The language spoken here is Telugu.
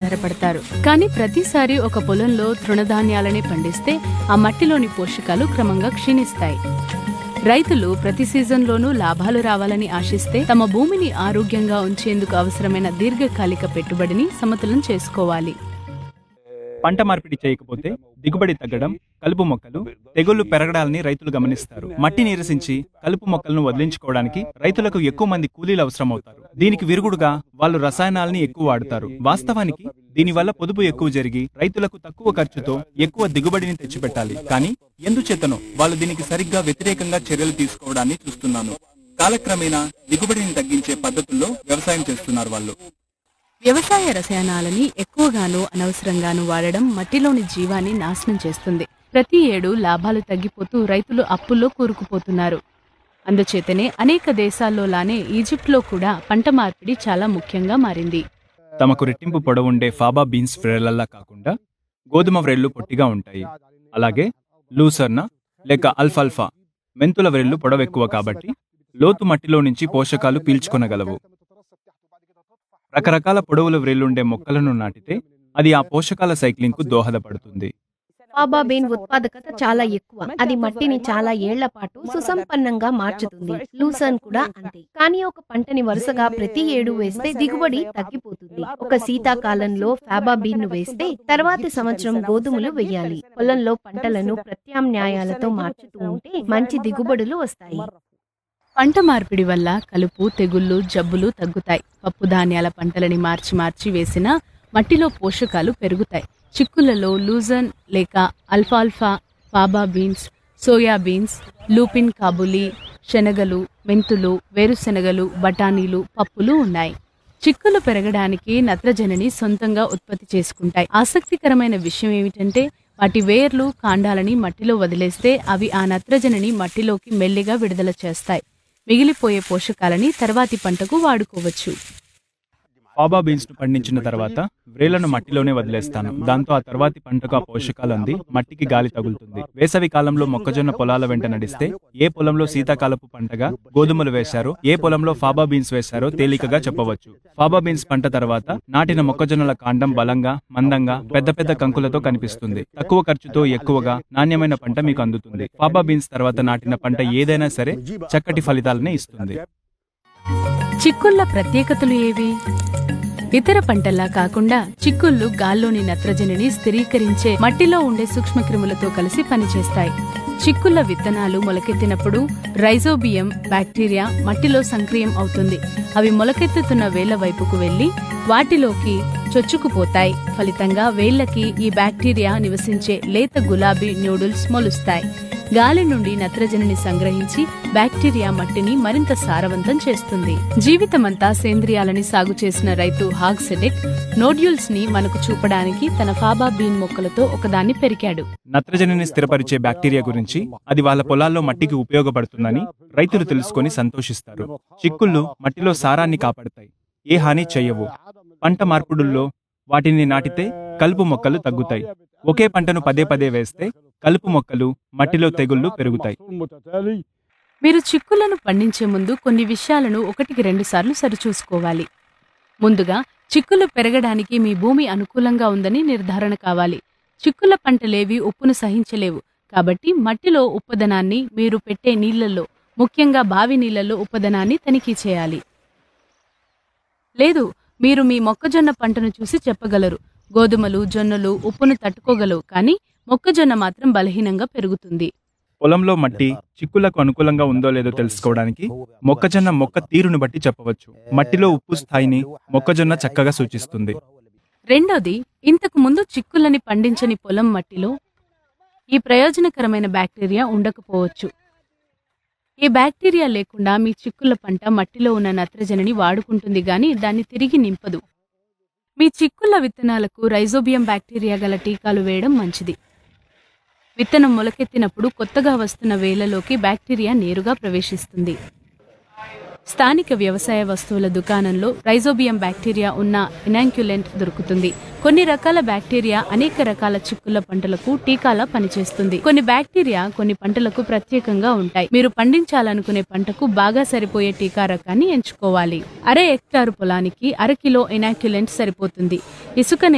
ఆధారపడతారు కానీ ప్రతిసారి ఒక పొలంలో తృణధాన్యాలనే పండిస్తే ఆ మట్టిలోని పోషకాలు క్రమంగా క్షీణిస్తాయి రైతులు ప్రతి సీజన్లోనూ లాభాలు రావాలని ఆశిస్తే తమ భూమిని ఆరోగ్యంగా ఉంచేందుకు అవసరమైన దీర్ఘకాలిక పెట్టుబడిని సమతులం చేసుకోవాలి పంట మార్పిడి చేయకపోతే దిగుబడి తగ్గడం కలుపు మొక్కలు తెగుళ్లు పెరగడాలని రైతులు గమనిస్తారు మట్టి నీరసించి కలుపు మొక్కలను వదిలించుకోవడానికి రైతులకు ఎక్కువ మంది కూలీలు అవసరమవుతారు దీనికి విరుగుడుగా వాళ్ళు రసాయనాలని ఎక్కువ వాడతారు వాస్తవానికి దీనివల్ల పొదుపు ఎక్కువ జరిగి రైతులకు తక్కువ ఖర్చుతో ఎక్కువ దిగుబడిని తెచ్చిపెట్టాలి కానీ ఎందుచేతనో వాళ్ళు దీనికి సరిగ్గా వ్యతిరేకంగా చర్యలు తీసుకోవడాన్ని చూస్తున్నాను కాలక్రమేణా దిగుబడిని తగ్గించే పద్ధతుల్లో వ్యవసాయం చేస్తున్నారు వాళ్ళు వ్యవసాయ రసాయనాలని ఎక్కువగాను అనవసరంగాను వాడడం మట్టిలోని జీవాన్ని నాశనం చేస్తుంది ప్రతి ఏడు లాభాలు తగ్గిపోతూ రైతులు అప్పుల్లో కూరుకుపోతున్నారు అందుచేతనే అనేక దేశాల్లోలానే ఈజిప్ట్లో కూడా పంట మార్పిడి చాలా ముఖ్యంగా మారింది తమకు రెట్టింపు పొడవుండే ఫాబా బీన్స్ వ్రేళ్లలా కాకుండా గోధుమ వ్రేళ్లు పొట్టిగా ఉంటాయి అలాగే లూసర్న లేక అల్ఫాల్ఫా మెంతుల వ్రేళ్లు పొడవెక్కువ కాబట్టి లోతు మట్టిలో నుంచి పోషకాలు పీల్చుకొనగలవు రకరకాల పొడవుల వ్రేళ్లుండే మొక్కలను నాటితే అది ఆ పోషకాల సైక్లింగ్ కు దోహదపడుతుంది ఫాబా బీన్ ఉత్పాదకత చాలా ఎక్కువ అది మట్టిని చాలా ఏళ్ల పాటు సుసంపన్నంగా మార్చుతుంది లూసర్న్ కూడా అంతే కానీ ఒక పంటని వరుసగా ప్రతి ఏడు వేస్తే దిగుబడి తగ్గిపోతుంది ఒక శీతాకాలంలో ఫాబా బీన్ ను వేస్తే తర్వాతి సంవత్సరం గోధుమలు వేయాలి పొలంలో పంటలను ప్రత్యామ్నాయాలతో మార్చుతూ ఉంటే మంచి దిగుబడులు వస్తాయి పంట మార్పిడి వల్ల కలుపు తెగుళ్ళు జబ్బులు తగ్గుతాయి పప్పు ధాన్యాల పంటలని మార్చి మార్చి వేసినా మట్టిలో పోషకాలు పెరుగుతాయి చిక్కులలో లూజన్ లేక అల్ఫాల్ఫా faba beans soya beans lupin kabuli శనగలు మెంతులు వేరుశెనగలు బఠానీలు పప్పులు ఉన్నాయి చిక్కులు పెరగడానికి నత్రజనిని సొంతంగా ఉత్పత్తి చేసుకుంటాయి ఆసక్తికరమైన విషయం ఏమిటంటే వాటి వేర్లు కాండాలని మట్టిలో వదిలేస్తే అవి ఆ నత్రజనిని మట్టిలోకి మెల్లిగా విడుదల చేస్తాయి మిగిలిపోయే పోషకాలని తర్వాతి పంటకు వాడుకోవచ్చు ఫాబా బీన్స్ ను పండించిన తర్వాత వ్రేళ్లను మట్టిలోనే వదిలేస్తాను దాంతో ఆ తర్వాతి పంటకు ఆ పోషకాలు అంది మట్టికి గాలి తగులుతుంది వేసవి కాలంలో మొక్కజొన్న పొలాల వెంట నడిస్తే ఏ పొలంలో శీతాకాలపు పంటగా గోధుమలు వేశారో ఏ పొలంలో ఫాబా బీన్స్ వేశారో తేలికగా చెప్పవచ్చు ఫాబా బీన్స్ పంట తర్వాత నాటిన మొక్కజొన్నల కాండం బలంగా మందంగా పెద్ద పెద్ద కంకులతో కనిపిస్తుంది తక్కువ ఖర్చుతో ఎక్కువగా నాణ్యమైన పంట మీకు అందుతుంది ఫాబా బీన్స్ తర్వాత నాటిన పంట ఏదైనా సరే చక్కటి ఫలితాలనే ఇస్తుంది చిక్కుళ్ళ ప్రత్యేకతలు ఏవి ఇతర పంటల్లా కాకుండా చిక్కుళ్ళు గాల్లోని నత్రజనిని స్థిరీకరించే మట్టిలో ఉండే సూక్ష్మక్రిములతో కలిసి పనిచేస్తాయి చిక్కుళ్ళ విత్తనాలు మొలకెత్తినప్పుడు రైజోబియం బ్యాక్టీరియా మట్టిలో సంక్రియం అవుతుంది అవి మొలకెత్తుతున్న వేళ్ల వైపుకు వెళ్లి వాటిలోకి చొచ్చుకుపోతాయి ఫలితంగా వేళ్లకి ఈ బ్యాక్టీరియా నివసించే లేత గులాబీ న్యూడిల్స్ మొలుస్తాయి గాలి నుండి నత్రజనిని సంగ్రహించి బ్యాక్టీరియా మట్టిని మరింత సారవంతం చేస్తుంది జీవితమంతా సేంద్రియాలని సాగు చేసిన రైతు హాగ్సెడెక్ నోడ్యూల్స్ ని మనకు చూపడానికి తన ఫాబా బీన్ మొక్కలతో ఒకదాన్ని పెరికాడు నత్రజనిని స్థిరపరిచే బ్యాక్టీరియా గురించి అది వాళ్ళ పొలాల్లో మట్టికి ఉపయోగపడుతుందని రైతులు తెలుసుకొని సంతోషిస్తారు చిక్కుళ్ళు మట్టిలో సారాన్ని కాపాడతాయి ఏ హాని చెయ్యవు పంట మార్పుడుల్లో వాటిని నాటితే కలుపు మొక్కలు తగ్గుతాయి ఒకే పంటను పదే పదే వేస్తే కలుపు మొక్కలు మట్టిలో తెగుళ్ళు పెరుగుతాయి మీరు చిక్కులను పండించే ముందు కొన్ని విషయాలను ఒకటికి రెండు సార్లు సరిచూసుకోవాలి ముందుగా చిక్కులు పెరగడానికి మీ భూమి అనుకూలంగా ఉందని నిర్ధారణ కావాలి చిక్కుల పంటలేవి ఉప్పును సహించలేవు కాబట్టి మట్టిలో ఉప్పదనాన్ని మీరు పెట్టే నీళ్లలో ముఖ్యంగా బావి నీళ్లలో ఉప్పదనాన్ని తనిఖీ చేయాలి లేదు మీరు మీ మొక్కజొన్న పంటను చూసి చెప్పగలరు గోధుమలు జొన్నలు ఉప్పును తట్టుకోగలవు కానీ మొక్కజొన్న మాత్రం బలహీనంగా పెరుగుతుంది పొలంలో మట్టి చిక్కులకు అనుకూలంగా ఉందో లేదో తెలుసుకోవడానికి మొక్కజొన్న మొక్క తీరును బట్టి చెప్పవచ్చు మట్టిలో ఉప్పు స్థాయిని మొక్కజొన్న చక్కగా సూచిస్తుంది రెండోది ఇంతకు ముందు చిక్కులని పండించని పొలం మట్టిలో ఈ ప్రయోజనకరమైన బ్యాక్టీరియా ఉండకపోవచ్చు ఈ బ్యాక్టీరియా లేకుండా మీ చిక్కుల పంట మట్టిలో ఉన్న నత్రజనిని వాడుకుంటుంది గాని దాన్ని తిరిగి నింపదు మీ చిక్కుళ్ళ విత్తనాలకు రైజోబియం బ్యాక్టీరియా గల టీకాలు వేయడం మంచిది విత్తనం మొలకెత్తినప్పుడు కొత్తగా వస్తున్న వేళ్లలోకి బ్యాక్టీరియా నేరుగా ప్రవేశిస్తుంది స్థానిక వ్యవసాయ వస్తువుల దుకాణంలో రైజోబియం బ్యాక్టీరియా ఉన్న ఇనాంక్యులెంట్ దొరుకుతుంది కొన్ని రకాల బ్యాక్టీరియా అనేక రకాల చిక్కుల పంటలకు టీకాలా పనిచేస్తుంది కొన్ని బ్యాక్టీరియా కొన్ని పంటలకు ప్రత్యేకంగా ఉంటాయి మీరు పండించాలనుకునే పంటకు బాగా సరిపోయే టీకా రకాన్ని ఎంచుకోవాలి అర హెక్టారు పొలానికి అర కిలో ఇనాక్యులెంట్ సరిపోతుంది ఇసుక